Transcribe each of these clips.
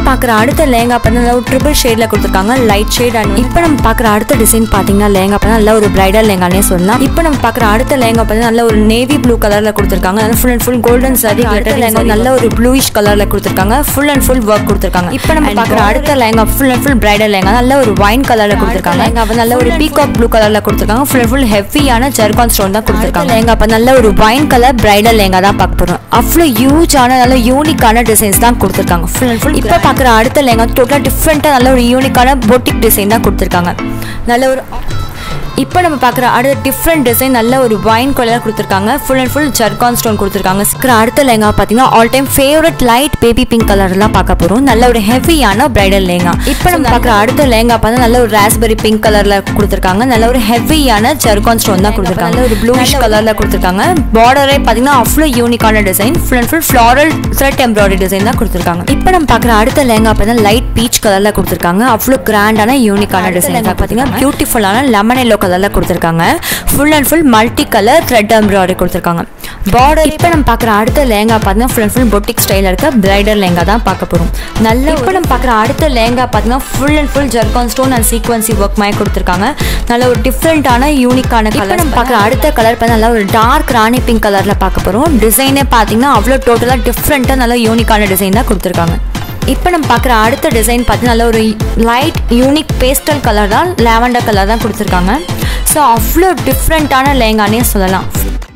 பார்க்குற அடுத்த லேங்கா பார்த்தீங்கன்னா ஒரு ட்ரிபிள் ஷேடில் கொடுத்துருக்காங்க லைட் ஷேட் அண்ட் இப்போ நம்ம பார்க்குற அடுத்த டிசைன் பார்த்தீங்கன்னா லேங்கா பார்த்தா நல்ல ஒரு பிரைடல் லேங்கானே சொல்லலாம் இப்போ நம்ம பார்க்குற அடுத்த லேங்கா பார்த்தீங்கன்னா நல்ல ஒரு நேவி ப்ளூ கலரில் கொடுத்துருக்காங்க அது full and full golden sari அடுத்த லேங்கா நல்ல ஒரு ப்ளூயிஷ் கலரில் கொடுத்துருக்காங்க ஃபுல் அண்ட் ஃபுல் ஒர்க் கொடுத்துருக்காங்க இப்போ நம்ம பார்க்குற அடுத்த lehenga full and full bridal lehenga நல்ல ஒரு வைன் கலரில் கொடுத்துருக்காங்க லேங்கா வந்து நல்ல ஒரு பீகாக் ப்ளூ கலரில் கொடுத்துருக்காங்க ஃபுல் அண்ட் ஃபுல் ஹெவியான ஜர்கான் ஸ்டோன் தான் கொடுத்துருக்காங்க லேங்கா அப்போ நல்ல ஒரு வைன் கலர் பிரைடல் லேங்கா தான் பார்க்க போகிறோம் அவ்வளோ ஹியூஜான நல்ல யூனிக்கான டிசைன்ஸ் தான் கொடுத்துருக்காங்க ஃபுல் அண்ட் ஃபுல் இப்போ பார்க்குற அடுத்த லேங்கா டோட்டலாக டிஃப்ரெண்ட்டாக நல்ல ஒரு யூனிக்கான பொட்டிக் டிசைன் தான் கொடுத்துருக்காங்க நல்ல ஒரு இப்போ நம்ம பார்க்குற அடுத்த டிஃப்ரெண்ட் டிசைன் நல்ல ஒரு வைன் கலர் கொடுத்துருக்காங்க full and full zircon stone கொடுத்துருக்காங்க இருக்கிற அடுத்த லேங்கா பார்த்தீங்கன்னா all time favourite light baby pink கலர்லாம் பார்க்க போகிறோம் நல்ல ஒரு ஹெவியான பிரைடல் லேங்கா இப்போ நம்ம பார்க்குற அடுத்த லேங்கா பார்த்தா நல்ல ஒரு ராஸ்பெரி பிங்க் கலரில் கொடுத்துருக்காங்க நல்ல ஒரு ஹெவியான ஜர்கான் ஸ்டோன் தான் கொடுத்துருக்காங்க நல்ல ஒரு ப்ளூஷ் கலரில் கொடுத்துருக்காங்க பார்டரே பார்த்தீங்கன்னா அவ்வளோ யூனிக்கான design full and full floral thread embroidery design தான் கொடுத்துருக்காங்க இப்போ நம்ம பார்க்குற அடுத்த லேங்கா பார்த்தீங்கன்னா லைட் பீச் கலரில் கொடுத்துருக்காங்க அவ்வளோ கிராண்டான யூனிக்கான டிசைன் பார்த்தீங்கன்னா பியூட்டிஃபுல்லான லெமன் எல்லோ கலரில் கொடுத்துருக்காங்க full and full multi colour thread embroidery கொடுத்துருக்காங்க பார்டர் இப்போ நம்ம பார்க்குற அடுத்த லேங்கா பார்த்தீங்கன்னா ஃபுல் அண்ட் ஃபுல் பொட்டிக் ஸ்டைலில் இருக்க பிரைடல் லேங்கா தான் பார்க்க போகிறோம் நல்ல இப்போ நம்ம பார்க்குற அடுத்த லேங்கா பார்த்தீங்கன்னா full and full zircon stone and சீக்வன்சி work மாதிரி கொடுத்துருக்காங்க நல்ல ஒரு டிஃப்ரெண்ட்டான யூனிக்கான கலர் நம்ம பார்க்குற அடுத்த கலர் பார்த்தா நல்ல ஒரு டார்க் ராணி பிங்க் கலரில் பார்க்க போகிறோம் டிசைனே பார்த்தீங்கன்னா அவ்வளோ டோட்டலாக டிஃப்ரெண்ட்டாக நல்ல யூனிக்கான டிசைன் தான் கொடுத்துருக்காங்க இப்போ நம்ம பார்க்குற அடுத்த டிசைன் பார்த்தீங்கன்னா நல்ல ஒரு லைட் யூனிக் பேஸ்டல் கலர் தான் லாவெண்டர் கலர் தான் கொடுத்துருக்காங்க ஸோ அவ்வளோ டிஃப்ரெண்ட்டான லேங்கானே சொல்லலாம்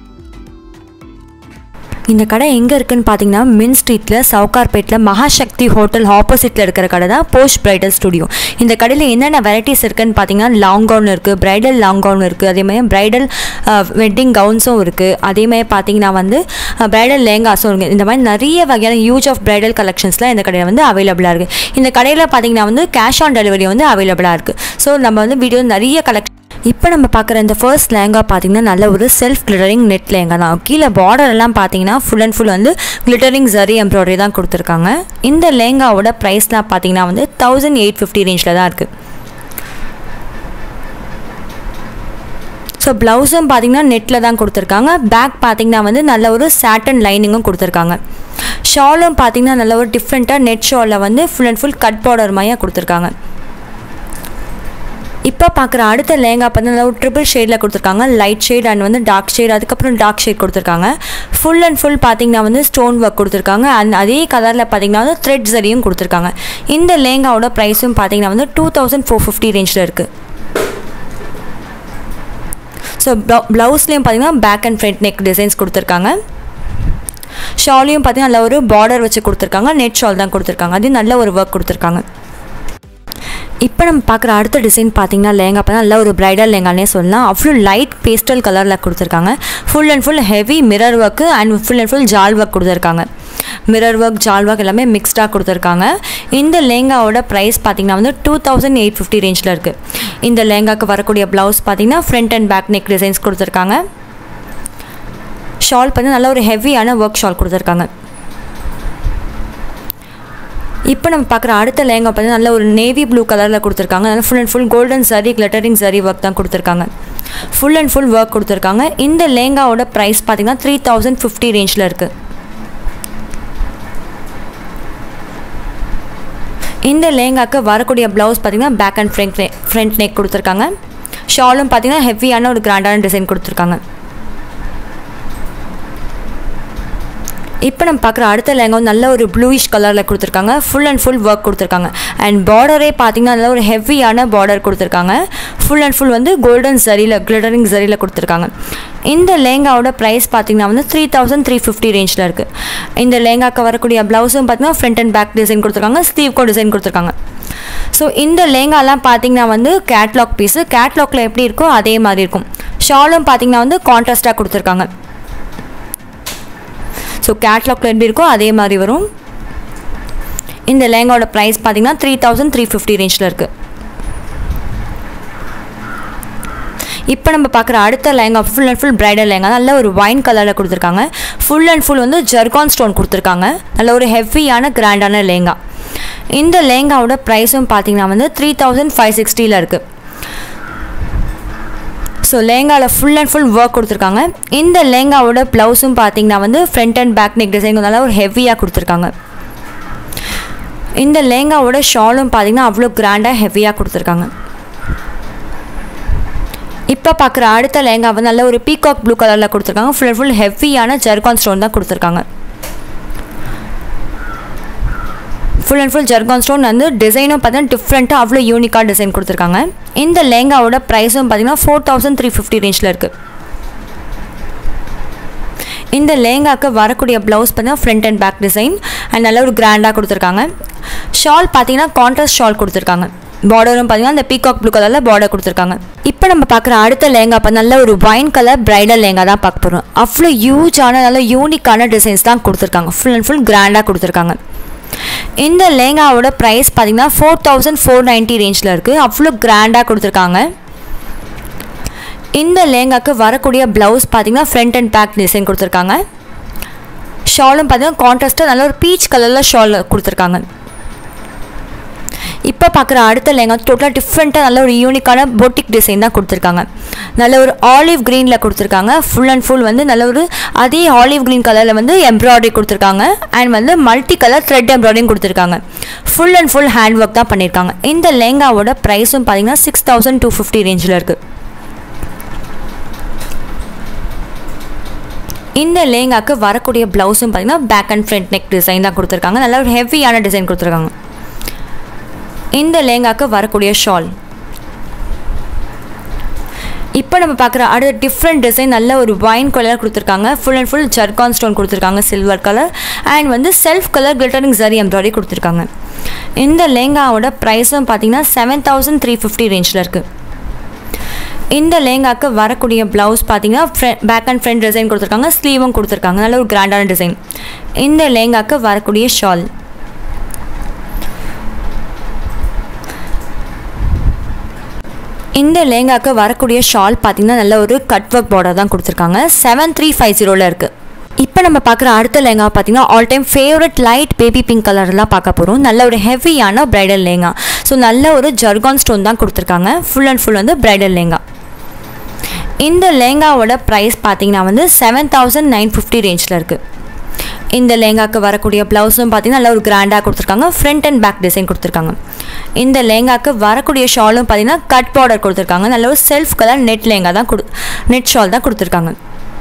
இந்த கடை எங்கே இருக்குன்னு பார்த்தீங்கன்னா மின் ஸ்ட்ரீட்டில் சவுகார்பேட்டில் மகாசக்தி ஹோட்டல் ஆப்போசிட்டில் இருக்கிற கடை தான் போஸ்ட் பிரைடல் ஸ்டுடியோ இந்த கடையில் என்னென்ன வெரைட்டிஸ் இருக்குன்னு பார்த்தீங்கன்னா லாங் கவுன் இருக்குது பிரைடல் லாங் கவுன் இருக்குது அதேமாதிரி பிரைடல் வெட்டிங் கவுன்ஸும் இருக்குது அதேமாதிரி பார்த்தீங்கன்னா வந்து பிரைடல் லேங்காஸும் இருக்குது இந்த மாதிரி நிறைய வகையான யூஸ் ஆஃப் பிரைடல் கலெக்ஷன்ஸ்லாம் இந்த கடையில் வந்து அவைலபிளாக இருக்குது இந்த கடையில் பார்த்தீங்கன்னா வந்து கேஷ் ஆன் டெலிவரி வந்து அவைலபிளாக இருக்குது ஸோ நம்ம வந்து வீடியோ நிறைய கலெக்ஷன் இப்போ நம்ம பார்க்குற இந்த ஃபர்ஸ்ட் லேங்கா பார்த்தீங்கன்னா நல்ல ஒரு செல்ஃப் கிளிட்டரிங் நெட் லேங்கா தான் கீழே பார்டர் எல்லாம் பார்த்தீங்கன்னா ஃபுல் அண்ட் ஃபுல் வந்து கிளிட்டரிங் ஜரி எம்ப்ராய்டரி தான் கொடுத்துருக்காங்க இந்த லேங்காவோட ப்ரைஸ்லாம் பார்த்தீங்கன்னா வந்து தௌசண்ட் எயிட் ஃபிஃப்டி ரேஞ்சில் தான் இருக்குது ஸோ ப்ளவுஸும் பார்த்தீங்கன்னா நெட்டில் தான் கொடுத்துருக்காங்க பேக் பார்த்தீங்கன்னா வந்து நல்ல ஒரு சாட்டன் லைனிங்கும் கொடுத்துருக்காங்க ஷாலும் பார்த்தீங்கன்னா நல்ல ஒரு டிஃப்ரெண்ட்டாக நெட் ஷாலில் வந்து full and full cut border மாதிரியாக கொடுத்துருக்காங்க இப்போ பார்க்குற அடுத்த லேங்கா பார்த்தீங்கன்னா ஒரு ட்ரிபிள் ஷேடில் கொடுத்துருக்காங்க லைட் ஷேட் அண்ட் வந்து டார்க் ஷேட் அதுக்கப்புறம் டார்க் ஷேட் கொடுத்துருக்காங்க ஃபுல் அண்ட் ஃபுல் பார்த்தீங்கன்னா வந்து ஸ்டோன் ஒர்க் கொடுத்துருக்காங்க அண்ட் அதே கலரில் பார்த்தீங்கன்னா வந்து த்ரெட் சரியும் கொடுத்துருக்காங்க இந்த லேங்காவோட ப்ரைஸும் பார்த்தீங்கன்னா வந்து டூ தௌசண்ட் ஃபோர் ஃபிஃப்டி ரேஞ்சில் இருக்குது ஸோ ப்ளவுஸ்லேயும் பார்த்தீங்கன்னா back and front neck designs கொடுத்துருக்காங்க ஷாலையும் பார்த்தீங்கன்னா நல்ல ஒரு பார்டர் வச்சு கொடுத்துருக்காங்க நெட் ஷால் தான் கொடுத்துருக்காங்க அது நல்ல ஒரு ஒர்க் கொடுத்துருக்காங்க இப்போ நம்ம பார்க்குற அடுத்த டிசைன் பார்த்தீங்கன்னா லேங்கா பார்த்தா நல்ல ஒரு பிரைடல் லேங்கானே சொல்லலாம் அவ்வளோ லைட் பேஸ்டல் கலரில் கொடுத்துருக்காங்க full and full heavy mirror work and full and full jaal work கொடுத்துருக்காங்க மிரர் ஒர்க் ஜால் ஒர்க் எல்லாமே மிக்ஸ்டாக கொடுத்துருக்காங்க இந்த லேங்காவோட ப்ரைஸ் பார்த்தீங்கன்னா வந்து டூ தௌசண்ட் எயிட் ஃபிஃப்டி ரேஞ்சில் இருக்குது இந்த லேங்காக்கு வரக்கூடிய ப்ளவுஸ் பார்த்தீங்கன்னா front and back neck designs கொடுத்துருக்காங்க ஷால் பண்ணி நல்ல ஒரு ஹெவியான ஒர்க் ஷால் கொடுத்துருக்காங்க இப்போ நம்ம பார்க்குற அடுத்த லேங்கா பார்த்தீங்கன்னா நல்ல ஒரு நேவி ப்ளூ கலரில் கொடுத்துருக்காங்க நல்ல full and full golden zari glittering zari work தான் கொடுத்துருக்காங்க ஃபுல் அண்ட் ஃபுல் ஒர்க் கொடுத்துருக்காங்க இந்த லேங்காவோட ப்ரைஸ் பார்த்தீங்கன்னா த்ரீ தௌசண்ட் ஃபிஃப்டி ரேஞ்சில் இருக்குது இந்த லேங்காக்கு வரக்கூடிய ப்ளவுஸ் பார்த்தீங்கன்னா back and front front neck கொடுத்துருக்காங்க ஷாலும் பார்த்தீங்கன்னா ஹெவியான ஒரு கிராண்டான டிசைன் கொடுத்துருக்காங்க இப்போ நம்ம பார்க்குற அடுத்த லேங்கா வந்து நல்ல ஒரு ப்ளூயிஷ் கலரில் கொடுத்துருக்காங்க ஃபுல் அண்ட் ஃபுல் ஒர்க் கொடுத்துருக்காங்க அண்ட் பார்டரே பார்த்தீங்கன்னா நல்ல ஒரு ஹெவியான பார்டர் கொடுத்துருக்காங்க ஃபுல் அண்ட் ஃபுல் வந்து கோல்டன் சரியில் கிளிட்டரிங் சரியில் கொடுத்துருக்காங்க இந்த லேங்காவோட ப்ரைஸ் பார்த்தீங்கன்னா வந்து த்ரீ தௌசண்ட் த்ரீ ஃபிஃப்டி ரேஞ்சில் இருக்குது இந்த லேங்காக்கு வரக்கூடிய ப்ளவுஸும் பார்த்தீங்கன்னா ஃப்ரண்ட் அண்ட் பேக் டிசைன் கொடுத்துருக்காங்க ஸ்லீவ்க்கோ டிசைன் கொடுத்துருக்காங்க ஸோ இந்த லேங்காலாம் பார்த்தீங்கன்னா வந்து கேட்லாக் பீஸு கேட்லாக்ல எப்படி இருக்கோ அதே மாதிரி இருக்கும் ஷாலும் பார்த்தீங்கன்னா வந்து கான்ட்ராஸ்ட்டாக கொடுத்துருக்காங்க ஸோ கேட்லாக்ல எப்படி இருக்கோ அதே மாதிரி வரும் இந்த லேங்காவோட ப்ரைஸ் பார்த்தீங்கன்னா த்ரீ தௌசண்ட் த்ரீ ஃபிஃப்டி ரேஞ்சில் இருக்குது இப்போ நம்ம பார்க்குற அடுத்த lehenga full and full bridal lehenga நல்ல ஒரு ஒயின் கலரில் கொடுத்துருக்காங்க ஃபுல் அண்ட் ஃபுல் வந்து ஜர்கான் ஸ்டோன் கொடுத்துருக்காங்க நல்ல ஒரு ஹெவியான கிராண்டான லேங்கா இந்த லேங்காவோட ப்ரைஸும் பார்த்தீங்கன்னா வந்து த்ரீ தௌசண்ட் ஃபைவ் சிக்ஸ்டியில் இருக்குது ஸோ லேங்காவில் ஃபுல் அண்ட் ஃபுல் ஒர்க் கொடுத்துருக்காங்க இந்த லேங்காவோட ப்ளவுஸும் பார்த்தீங்கன்னா வந்து front and back neck design நல்லா ஒரு ஹெவியாக கொடுத்துருக்காங்க இந்த லேங்காவோட ஷாலும் பார்த்தீங்கன்னா அவ்வளோ கிராண்டாக ஹெவியாக கொடுத்துருக்காங்க இப்போ பார்க்குற அடுத்த லேங்கா வந்து நல்ல ஒரு பீகாக் ப்ளூ கலரில் கொடுத்துருக்காங்க ஃபுல் ஃபுல் ஹெவியான ஜெர்கான் ஸ்டோன் தான் கொடுத்துருக்காங்க full and full zircon stone வந்து டிசைனும் பார்த்தீங்கன்னா டிஃப்ரெண்ட்டாக அவ்வளோ யூனிக்காக டிசைன் கொடுத்துருக்காங்க இந்த லேங்காவோட ப்ரைஸும் பார்த்தீங்கன்னா ஃபோர் தௌசண்ட் த்ரீ ஃபிஃப்டி ரேஞ்சில் இருக்குது இந்த லேங்காக்கு வரக்கூடிய ப்ளவுஸ் பார்த்தீங்கன்னா front and back design and நல்ல ஒரு கிராண்டாக கொடுத்துருக்காங்க ஷால் பார்த்தீங்கன்னா கான்ட்ராஸ்ட் ஷால் கொடுத்துருக்காங்க பார்டரும் பார்த்தீங்கன்னா அந்த பீகாக் ப்ளூ கலரில் பார்டர் கொடுத்துருக்காங்க இப்போ நம்ம பார்க்குற அடுத்த லேங்கா இப்போ நல்ல ஒரு ஒயின் கலர் பிரைடல் லேங்கா தான் பார்க்க போகிறோம் அவ்வளோ யூஜான நல்ல யூனிக்கான டிசைன்ஸ் தான் கொடுத்துருக்காங்க ஃபுல் அண்ட் ஃபுல் கிராண்டாக கொடுத்துருக்காங்க இந்த லேங்காவோட ப்ரைஸ் பார்த்தீங்கன்னா ஃபோர் தௌசண்ட் ஃபோர் நைன்ட்டி ரேஞ்சில் இருக்குது அவ்வளோ கிராண்டாக கொடுத்துருக்காங்க இந்த லேங்காக்கு வரக்கூடிய ப்ளவுஸ் பார்த்தீங்கன்னா ஃப்ரண்ட் அண்ட் பேக் டிசைன் கொடுத்துருக்காங்க ஷாலும் பார்த்தீங்கன்னா கான்ட்ராஸ்ட்டாக நல்ல ஒரு பீச் கலரில் ஷால் கொடுத்துருக்காங்க இப்போ பார்க்குற அடுத்த லேங்கா டோட்டலாக டிஃப்ரெண்ட்டாக நல்ல ஒரு யூனிக்கான பொட்டிக் டிசைன் தான் கொடுத்துருக்காங்க நல்ல ஒரு ஆலிவ் க்ரீனில் கொடுத்துருக்காங்க ஃபுல் அண்ட் ஃபுல் வந்து நல்ல ஒரு அதே ஆலிவ் க்ரீன் கலரில் வந்து எம்ப்ராய்டரி கொடுத்துருக்காங்க அண்ட் வந்து மல்டி கலர் த்ரெட் எம்ப்ராய்டரிங் கொடுத்துருக்காங்க full and full hand work தான் பண்ணியிருக்காங்க இந்த லேங்காவோட ப்ரைஸும் பார்த்தீங்கன்னா சிக்ஸ் தௌசண்ட் டூ ஃபிஃப்டி ரேஞ்சில் இருக்குது இந்த லேங்காக்கு வரக்கூடிய ப்ளவுஸும் பார்த்தீங்கன்னா back and front neck design தான் கொடுத்துருக்காங்க நல்ல ஒரு ஹெவியான டிசைன் கொடுத்துருக்காங்க இந்த லேங்காக்கு வரக்கூடிய ஷால் இப்போ நம்ம பார்க்குற அடுத்த டிஃப்ரெண்ட் டிசைன் நல்ல ஒரு ஒயின் கலர் கொடுத்துருக்காங்க full and full zircon stone கொடுத்துருக்காங்க சில்வர் கலர் அண்ட் வந்து self colour glittering zari embroidery கொடுத்துருக்காங்க இந்த லேங்காவோட ப்ரைஸும் பார்த்தீங்கன்னா செவன் தௌசண்ட் த்ரீ ஃபிஃப்டி ரேஞ்சில் இருக்குது இந்த லேங்காக்கு வரக்கூடிய ப்ளவுஸ் பார்த்தீங்கன்னா ஃப்ரெ பேக் அண்ட் ஃப்ரண்ட் டிசைன் கொடுத்துருக்காங்க ஸ்லீவும் கொடுத்துருக்காங்க நல்ல ஒரு கிராண்டான டிசைன் இந்த லேங்காக்கு வரக்கூடிய ஷால் இந்த லேங்காக்கு வரக்கூடிய ஷால் பார்த்தீங்கன்னா நல்ல ஒரு கட் ஒர்க் பார்டர் தான் கொடுத்துருக்காங்க செவன் த்ரீ ஃபைவ் ஜீரோவில் இருக்குது இப்போ நம்ம பார்க்குற அடுத்த லேங்கா பார்த்தீங்கன்னா all time favourite light baby pink கலர்லாம் பார்க்க போகிறோம் நல்ல ஒரு ஹெவியான பிரைடல் லேங்கா ஸோ நல்ல ஒரு ஜர்கான் ஸ்டோன் தான் கொடுத்துருக்காங்க ஃபுல் அண்ட் ஃபுல் வந்து பிரைடல் லேங்கா இந்த லேங்காவோட ப்ரைஸ் பார்த்தீங்கன்னா வந்து செவன் தௌசண்ட் நைன் ஃபிஃப்டி ரேஞ்சில் இருக்குது இந்த லேங்காக்கு வரக்கூடிய ப்ளவுஸும் பார்த்தீங்கன்னா நல்ல ஒரு கிராண்டாக கொடுத்துருக்காங்க ஃப்ரண்ட் அண்ட் பேக் டிசைன் கொடுத்துருக்காங்க இந்த லேங்காக்கு வரக்கூடிய ஷாலும் பார்த்தீங்கன்னா கட் பார்டர் கொடுத்துருக்காங்க நல்ல ஒரு செல்ஃப் கலர் நெட் லேங்கா தான் கொடு நெட் ஷால் தான் கொடுத்துருக்காங்க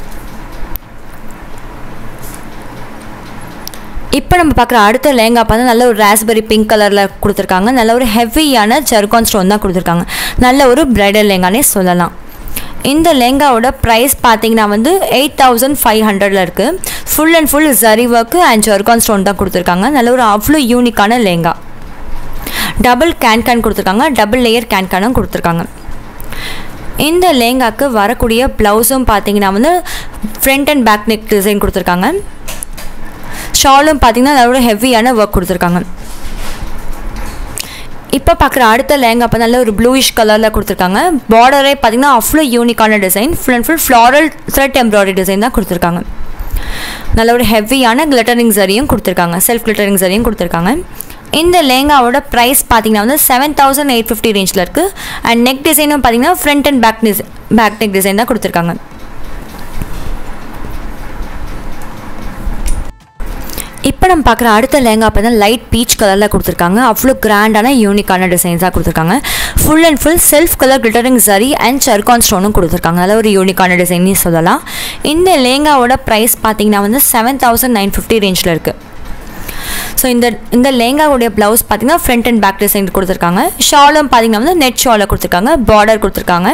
இப்போ நம்ம பார்க்குற அடுத்த லேங்கா பார்த்தா நல்ல ஒரு ராஸ்பெரி பிங்க் கலரில் கொடுத்துருக்காங்க நல்ல ஒரு ஹெவியான ஜர்கான் ஸ்டோன் தான் கொடுத்துருக்காங்க நல்ல ஒரு பிரைடல் லேங்கானே சொல்லலாம் இந்த லேங்காவோட ப்ரைஸ் பார்த்தீங்கன்னா வந்து எயிட் தௌசண்ட் ஃபைவ் ஹண்ட்ரடில் இருக்குது full and full zari work and zircon stone தான் கொடுத்துருக்காங்க நல்ல ஒரு அவ்வளோ யூனிக்கான லேங்கா டபுள் கேன் கேன் கொடுத்துருக்காங்க டபுள் லேயர் கேன் கேனும் கொடுத்துருக்காங்க இந்த லேங்காக்கு வரக்கூடிய ப்ளவுஸும் பார்த்தீங்கன்னா வந்து front and back neck design கொடுத்துருக்காங்க ஷாலும் பார்த்தீங்கன்னா அதோட ஹெவியான ஒர்க் கொடுத்துருக்காங்க இப்போ பார்க்குற அடுத்த லேங்கா அப்போ நல்ல ஒரு ப்ளூயிஷ் கலரில் கொடுத்துருக்காங்க பார்டரே பார்த்தீங்கன்னா அவ்வளோ யூனிக்கான design full and full floral thread embroidery design தான் கொடுத்துருக்காங்க நல்ல ஒரு ஹெவியான கிளிட்டரிங் சரியும் கொடுத்துருக்காங்க செல்ஃப் கிளிட்டரிங் சரியும் கொடுத்துருக்காங்க இந்த லேங்காவோட ப்ரைஸ் பார்த்தீங்கன்னா வந்து செவன் தௌசண்ட் எயிட் ஃபிஃப்டி ரேஞ்சில் இருக்குது அண்ட் நெக் டிசைனும் பார்த்தீங்கன்னா front and back design back neck design தான் கொடுத்துருக்காங்க இப்போ நம்ம பார்க்குற அடுத்த லேங்கா பார்த்தா லைட் பீச் கலரில் கொடுத்துருக்காங்க அவ்வளோ கிராண்டான யூனிக்கான டிசைன்ஸாக கொடுத்துருக்காங்க full and full self colour glittering zari and zircon ஸ்டோனும் கொடுத்துருக்காங்க அதில் ஒரு யூனிக்கான டிசைன்னே சொல்லலாம் இந்த லேங்காவோட ப்ரைஸ் பார்த்தீங்கன்னா வந்து செவன் தௌசண்ட் நைன் ஃபிஃப்டி ரேஞ்சில் இருக்குது ஸோ இந்த இந்த லேங்காவுடைய ப்ளவுஸ் பார்த்தீங்கன்னா ஃப்ரண்ட் அண்ட் பேக் டிசைன் கொடுத்துருக்காங்க ஷாலும் பார்த்தீங்கன்னா வந்து நெட் ஷாலை கொடுத்துருக்காங்க பார்டர் கொடுத்துருக்காங்க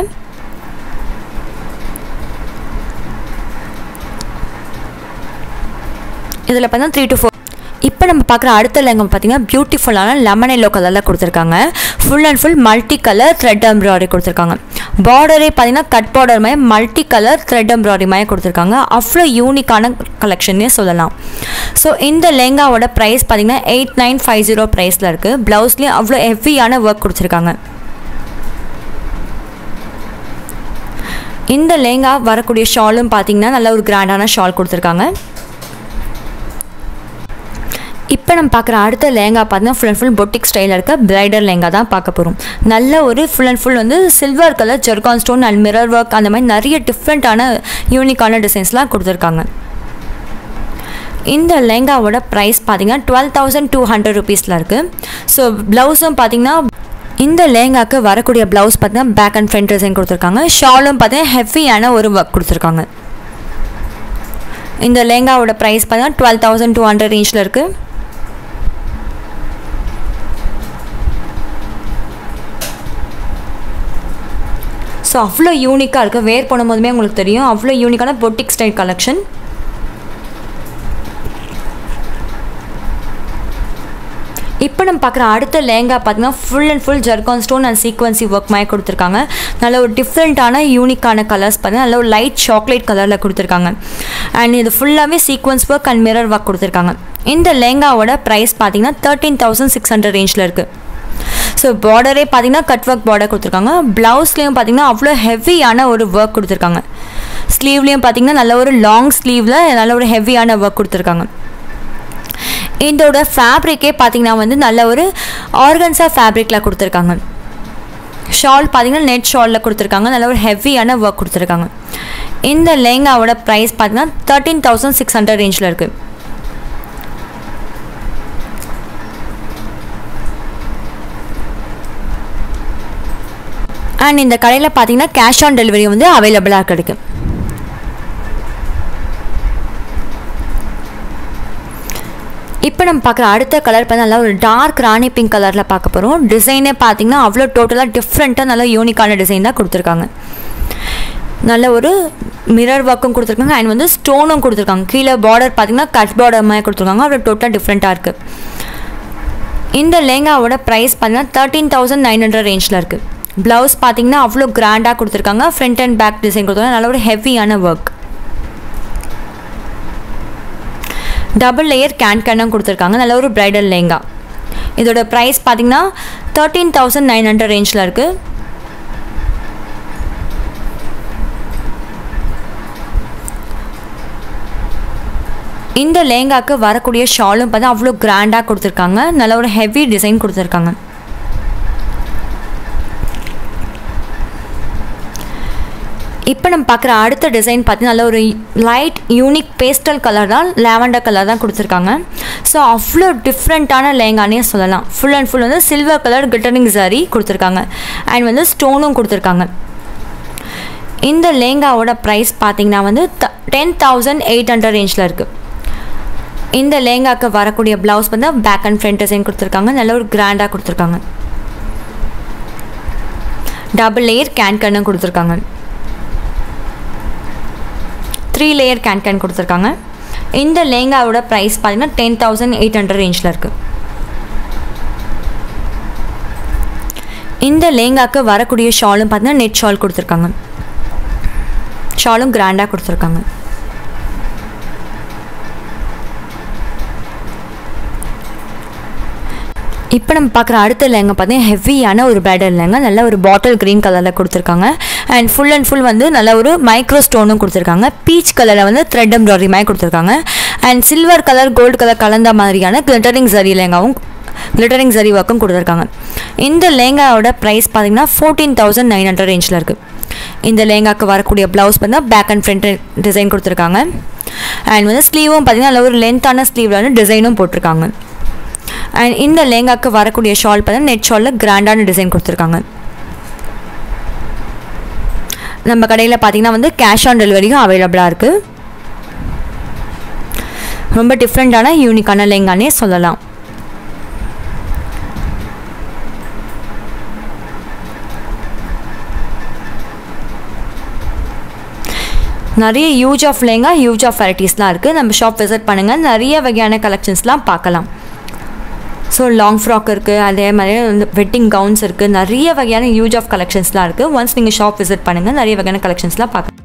இதில் பார்த்தீங்கன்னா த்ரீ டு ஃபோர் இப்போ நம்ம பார்க்குற அடுத்த லேங்கம் பார்த்தீங்கன்னா பியூட்டிஃபுல்லான லெமன் எல்லோ கலரில் கொடுத்துருக்காங்க full and full multi colour thread embroidery கொடுத்துருக்காங்க பார்டரே பார்த்தீங்கன்னா கட் பார்டர் மாதிரி மல்டி கலர் த்ரெட் எம்ப்ராய்டரி மாதிரி கொடுத்துருக்காங்க அவ்வளோ யூனிக்கான கலெக்ஷன்னே சொல்லலாம் ஸோ இந்த லேங்காவோட ப்ரைஸ் பார்த்தீங்கன்னா எயிட் நைன் ஃபைவ் ஜீரோ ப்ரைஸில் இருக்குது ப்ளவுஸ்லேயும் அவ்வளோ ஹெவியான ஒர்க் கொடுத்துருக்காங்க இந்த லேங்கா வரக்கூடிய ஷாலும் பார்த்தீங்கன்னா நல்ல ஒரு கிராண்டான ஷால் கொடுத்துருக்காங்க இப்போ நம்ம பார்க்குற அடுத்த லேங்கா பார்த்தீங்கன்னா ஃபுல் அண்ட் ஃபுல் பொட்டிக் ஸ்டைலில் இருக்க பிரைடல் லேங்கா தான் பார்க்க போகிறோம் நல்ல ஒரு ஃபுல் அண்ட் ஃபுல் வந்து silver colour zircon stone and mirror work அந்த மாதிரி நிறைய டிஃப்ரெண்ட்டான யூனிக்கான டிசைன்ஸ்லாம் கொடுத்துருக்காங்க இந்த லெஹங்காவோட ப்ரைஸ் பார்த்தீங்கன்னா டுவெல் தௌசண்ட் டூ ஹண்ட்ரட் ருபீஸில் இருக்குது ஸோ ப்ளவுஸும் பார்த்தீங்கன்னா இந்த லேங்காக்கு வரக்கூடிய ப்ளவுஸ் பார்த்தீங்கன்னா பேக் அண்ட் ஃப்ரண்ட் டிசைன் கொடுத்துருக்காங்க ஷாலும் பார்த்தீங்கன்னா ஹெவியான ஒரு ஒர்க் கொடுத்துருக்காங்க இந்த லேங்காவோட ப்ரைஸ் பார்த்தீங்கன்னா டுவெல் தௌசண்ட் டூ ஹண்ட்ரட் ரேஞ்சில் இருக்குது ஸோ அவ்வளோ யூனிக்காக இருக்குது வேர் பண்ணும்போதுமே உங்களுக்கு தெரியும் அவ்வளோ யூனிக்கான பொட்டிக் ஸ்டைல் கலெக்ஷன் இப்போ நம்ம பார்க்குற அடுத்த லேங்கா பார்த்தீங்கன்னா full and full zircon stone and சீக்வன்சி work மாதிரி கொடுத்துருக்காங்க நல்ல ஒரு டிஃப்ரெண்ட்டான யூனிக்கான கலர்ஸ் பார்த்தீங்கன்னா நல்ல ஒரு லைட் சாக்லேட் கலரில் கொடுத்துருக்காங்க அண்ட் இது ஃபுல்லாகவே sequins work and mirror work கொடுத்துருக்காங்க இந்த லேங்காவோட ப்ரைஸ் பார்த்தீங்கன்னா தேர்ட்டீன் தௌசண்ட் சிக்ஸ் ஹண்ட்ரட் ரேஞ்சில் இருக்குது ஸோ பார்டரே பார்த்தீங்கன்னா கட் ஒர்க் பார்டர் கொடுத்துருக்காங்க ப்ளவுஸ்லேயும் பார்த்தீங்கன்னா அவ்வளோ ஹெவியான ஒரு ஒர்க் கொடுத்துருக்காங்க ஸ்லீவ்லேயும் பார்த்தீங்கன்னா நல்ல ஒரு லாங் ஸ்லீவில் நல்ல ஒரு ஹெவியான ஒர்க் கொடுத்துருக்காங்க இதோட ஃபேப்ரிக்கே பார்த்தீங்கன்னா வந்து நல்ல ஒரு ஆர்கன்ஸா ஃபேப்ரிக்கில் கொடுத்துருக்காங்க ஷால் பார்த்தீங்கன்னா நெட் ஷாலில் கொடுத்துருக்காங்க நல்ல ஒரு ஹெவியான ஒர்க் கொடுத்துருக்காங்க இந்த லெஹங்காவோட ப்ரைஸ் பார்த்தீங்கன்னா தேர்ட்டீன் தௌசண்ட் சிக்ஸ் ஹண்ட்ரட் ரேஞ்சில் இருக்குது அண்ட் இந்த கடையில் பார்த்தீங்கன்னா கேஷ் ஆன் டெலிவரி வந்து அவைலபிளாக கிடைக்கும் இப்போ நம்ம பார்க்குற அடுத்த கலர் பார்த்தா நல்லா ஒரு டார்க் ராணி பிங்க் கலரில் பார்க்க போகிறோம் டிசைனே பார்த்தீங்கன்னா அவ்வளோ டோட்டலாக டிஃப்ரெண்ட்டாக நல்லா யூனிக்கான டிசைன் தான் கொடுத்துருக்காங்க நல்ல ஒரு மிரர் ஒர்க்கும் கொடுத்துருக்காங்க அண்ட் வந்து ஸ்டோனும் கொடுத்துருக்காங்க கீழே பார்டர் பார்த்தீங்கன்னா கட் பார்டர் மாதிரி கொடுத்துருக்காங்க அவ்வளோ டோட்டலாக டிஃப்ரெண்ட்டாக இருக்குது இந்த லேங்காவோட ப்ரைஸ் பார்த்தீங்கன்னா தேர்ட்டீன் தௌசண்ட் நைன் ஹண்ட்ரட் ரேஞ்சில் இருக்குது ப்ளவுஸ் பார்த்தீங்கன்னா அவ்வளோ கிராண்டாக கொடுத்துருக்காங்க ஃப்ரண்ட் அண்ட் பேக் டிசைன் கொடுத்துருக்காங்க நல்ல ஒரு ஹெவியான ஒர்க் டபுள் லேயர் கேன் கேனும் கொடுத்துருக்காங்க நல்ல ஒரு ப்ரைடல் லேங்கா இதோட ப்ரைஸ் பார்த்தீங்கன்னா தேர்ட்டீன் தௌசண்ட் நைன் ஹண்ட்ரட் ரேஞ்சில் இருக்குது இந்த லேங்காக்கு வரக்கூடிய ஷாலும் பார்த்தா அவ்வளோ கிராண்டாக கொடுத்துருக்காங்க நல்ல ஒரு ஹெவி டிசைன் கொடுத்துருக்காங்க இப்போ நம்ம பார்க்குற அடுத்த டிசைன் பார்த்தீங்கன்னா நல்ல ஒரு லைட் யூனிக் பேஸ்டல் கலர் தான் லேவண்டர் கலர் தான் கொடுத்துருக்காங்க ஸோ அவ்வளோ டிஃப்ரெண்ட்டான லேங்கானே சொல்லலாம் ஃபுல் அண்ட் ஃபுல் வந்து சில்வர் கலர் கிட்டரிங் சாரி கொடுத்துருக்காங்க அண்ட் வந்து ஸ்டோனும் கொடுத்துருக்காங்க இந்த லேங்காவோட ப்ரைஸ் பார்த்தீங்கன்னா வந்து டென் தௌசண்ட் எயிட் ஹண்ட்ரட் ரேஞ்சில் இருக்குது இந்த லேங்காக்கு வரக்கூடிய ப்ளவுஸ் வந்து பேக் அண்ட் ஃப்ரண்ட் டிசைன் கொடுத்துருக்காங்க நல்ல ஒரு கிராண்டாக கொடுத்துருக்காங்க டபுள் லேயர் கேன் கன்னு கொடுத்துருக்காங்க த்ரீ லேயர் கேன் கேன் கொடுத்துருக்காங்க இந்த லேங்காவோட ப்ரைஸ் பார்த்தீங்கன்னா டென் தௌசண்ட் எயிட் ஹண்ட்ரட் ரேஞ்சில் இருக்குது இந்த லேங்காக்கு வரக்கூடிய ஷாலும் பார்த்தீங்கன்னா நெட் ஷால் கொடுத்துருக்காங்க ஷாலும் கிராண்டாக கொடுத்துருக்காங்க இப்போ நம்ம பார்க்குற அடுத்த லேங்கா பார்த்தீங்கன்னா ஹெவியான ஒரு பிரைடல் லேங்கா நல்ல ஒரு பாட்டில் க்ரீன் கலரில் கொடுத்துருக்காங்க அண்ட் ஃபுல் அண்ட் ஃபுல் வந்து நல்ல ஒரு மைக்ரோ ஸ்டோனும் கொடுத்துருக்காங்க பீச் கலரில் வந்து த்ரெட் எம்ப்ராய்டரி மாதிரி கொடுத்துருக்காங்க and silver colour gold colour கலந்த மாதிரியான கிளிட்டரிங் சரி லேங்காவும் கிளிட்டரிங் சரி ஒர்க்கும் கொடுத்துருக்காங்க இந்த லேங்காவோட ப்ரைஸ் பார்த்தீங்கன்னா ஃபோர்டீன் தௌசண்ட் நைன் ஹண்ட்ரட் ரேஞ்சில் இருக்குது இந்த லேங்காக்கு வரக்கூடிய ப்ளவுஸ் பார்த்தீங்கன்னா பேக் அண்ட் ஃப்ரண்ட் டிசைன் கொடுத்துருக்காங்க அண்ட் வந்து ஸ்லீவும் பார்த்தீங்கன்னா நல்ல ஒரு லென்த்தான ஸ்லீவில் வந்து டிசைனும் போட்டிருக்காங்க அண்ட் இந்த லேங்காக்கு வரக்கூடிய ஷால் பார்த்தீங்கன்னா நெட் ஷாலில் கிராண்டான டிசைன் கொடுத்துருக்காங்க நம்ம கடையில் பார்த்தீங்கன்னா வந்து கேஷ் ஆன் டெலிவரியும் அவைலபிளாக இருக்குது ரொம்ப டிஃப்ரெண்ட்டான யூனிக்கான லேங்கானே சொல்லலாம் நிறைய huge of lehenga huge of வெரைட்டிஸ்லாம் இருக்குது நம்ம ஷாப் விசிட் பண்ணுங்கள் நிறைய வகையான கலெக்ஷன்ஸ்லாம் பார்க்கலாம் ஸோ லாங் ஃப்ராக் இருக்குது அதே மாதிரி வந்து வெட்டிங் கவுன்ஸ் இருக்குது நிறைய வகையான யூஜ் ஆஃப் கலெக்ஷன்ஸ்லாம் இருக்குது ஒன்ஸ் நீங்கள் ஷாப் விசிட் பண்ணுங்கள் நிறைய வகையான கலெக்ஷன்ஸ்லாம் பார்க்கலாம்